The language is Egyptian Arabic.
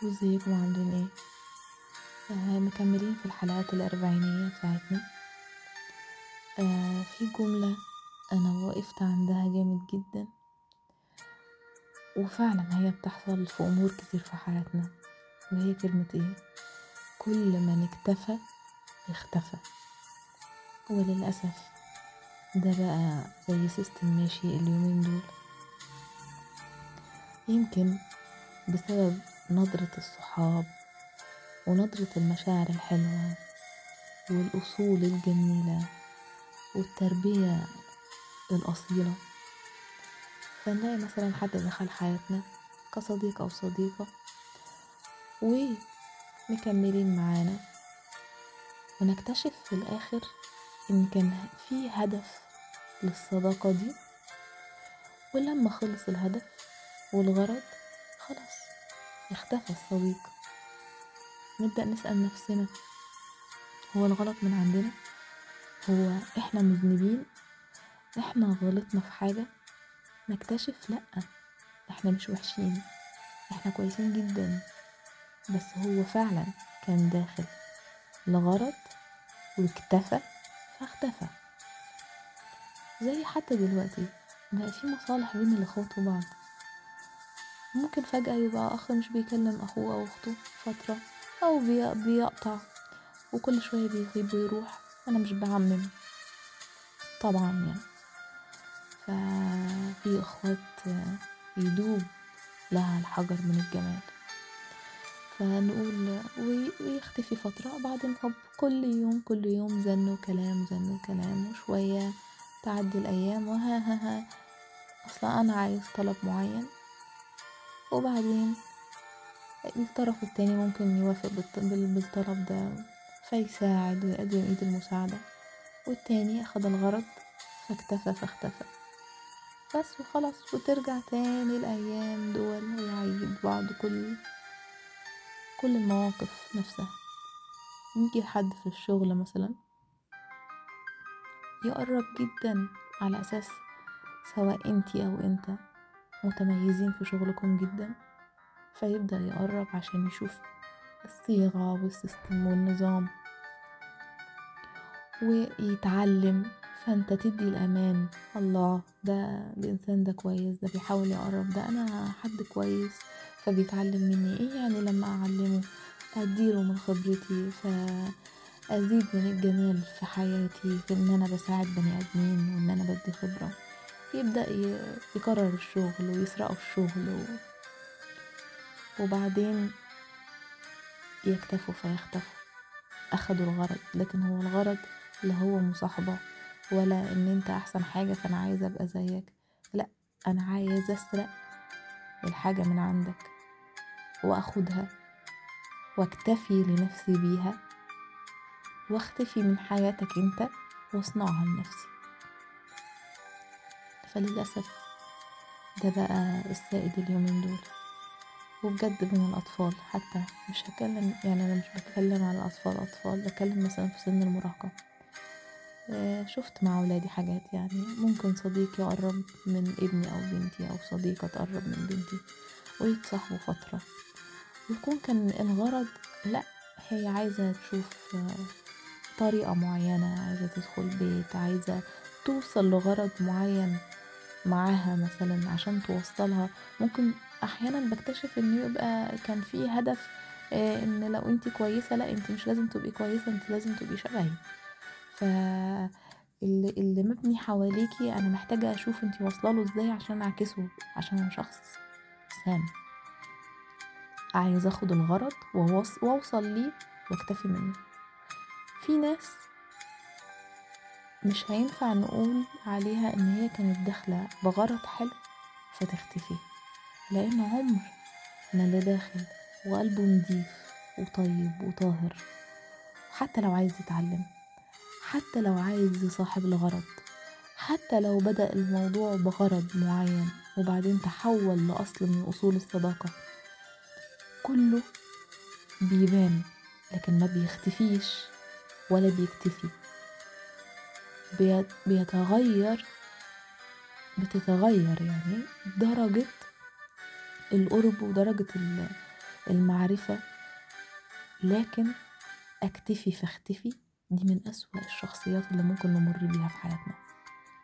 وازيكم عاملين ايه آه مكملين في الحلقات الأربعينية بتاعتنا آه في جملة أنا وقفت عندها جامد جدا وفعلا هي بتحصل في أمور كتير في حياتنا وهي كلمة ايه كل من اكتفى اختفى وللأسف ده بقى زي سيستم ماشي اليومين دول يمكن بسبب نظرة الصحاب ونظرة المشاعر الحلوة والأصول الجميلة والتربية الأصيلة فنلاقي مثلا حد دخل حياتنا كصديق أو صديقة ومكملين معانا ونكتشف في الآخر إن كان في هدف للصداقة دي ولما خلص الهدف والغرض خلاص اختفى الصديق نبدأ نسأل نفسنا هو الغلط من عندنا هو احنا مذنبين احنا غلطنا في حاجة نكتشف لأ احنا مش وحشين احنا كويسين جدا بس هو فعلا كان داخل لغرض واكتفى فاختفى زي حتى دلوقتي بقى في مصالح بين الاخوات وبعض ممكن فجأة يبقى أخ مش بيكلم أخوه أو أخته فترة أو بيقطع وكل شوية بيغيب ويروح أنا مش بعمم طبعا يعني ففي أخوات يدوب لها الحجر من الجمال فنقول ويختفي فترة بعدين هوب كل يوم كل يوم زنوا كلام زنوا كلام وشوية تعدي الأيام وها ها ها أصلا أنا عايز طلب معين وبعدين الطرف التاني ممكن يوافق بالطلب ده فيساعد ويقدم ايد المساعدة والتاني اخد الغرض فاكتفى فاختفى بس وخلاص وترجع تاني الأيام دول ويعيد بعض كل كل المواقف نفسها يجي حد في الشغل مثلا يقرب جدا على أساس سواء انتي أو انت متميزين في شغلكم جدا فيبدأ يقرب عشان يشوف الصيغة والسيستم والنظام ويتعلم فانت تدي الامان الله ده الانسان ده كويس ده بيحاول يقرب ده انا حد كويس فبيتعلم مني ايه يعني لما اعلمه اديله من خبرتي فازيد من الجمال في حياتي في ان انا بساعد بني ادمين وان انا بدي خبره يبدا يكرر الشغل ويسرقوا الشغل و... وبعدين يكتفوا فيختفوا اخدوا الغرض لكن هو الغرض لا هو مصاحبة ولا ان انت احسن حاجة فانا عايزة ابقى زيك لا انا عايزة اسرق الحاجة من عندك واخدها واكتفي لنفسي بيها واختفي من حياتك انت واصنعها لنفسي فللأسف ده بقى السائد اليومين دول وبجد من الأطفال حتى مش هتكلم يعني أنا مش بتكلم على أطفال أطفال بتكلم مثلا في سن المراهقة شفت مع أولادي حاجات يعني ممكن صديق يقرب من ابني أو بنتي أو صديقة تقرب من بنتي ويتصاحبوا فترة ويكون كان الغرض لأ هي عايزة تشوف طريقة معينة عايزة تدخل بيت عايزة توصل لغرض معين معاها مثلا عشان توصلها ممكن احيانا بكتشف ان يبقى كان في هدف ان لو انت كويسه لا انت مش لازم تبقي كويسه انت لازم تبقي شبهي ف اللي, اللي مبني حواليكي انا محتاجه اشوف انت واصله له ازاي عشان اعكسه عشان انا شخص سام عايز اخد الغرض واوصل ليه واكتفي منه في ناس مش هينفع نقول عليها ان هي كانت داخله بغرض حلو فتختفي لان عمر ما اللي داخل وقلبه نضيف وطيب وطاهر حتى لو عايز يتعلم حتى لو عايز يصاحب لغرض حتى لو بدأ الموضوع بغرض معين وبعدين تحول لأصل من أصول الصداقة كله بيبان لكن ما بيختفيش ولا بيكتفي بيتغير بتتغير يعني درجة القرب ودرجة المعرفة لكن أكتفي فاختفي دي من أسوأ الشخصيات اللي ممكن نمر بيها في حياتنا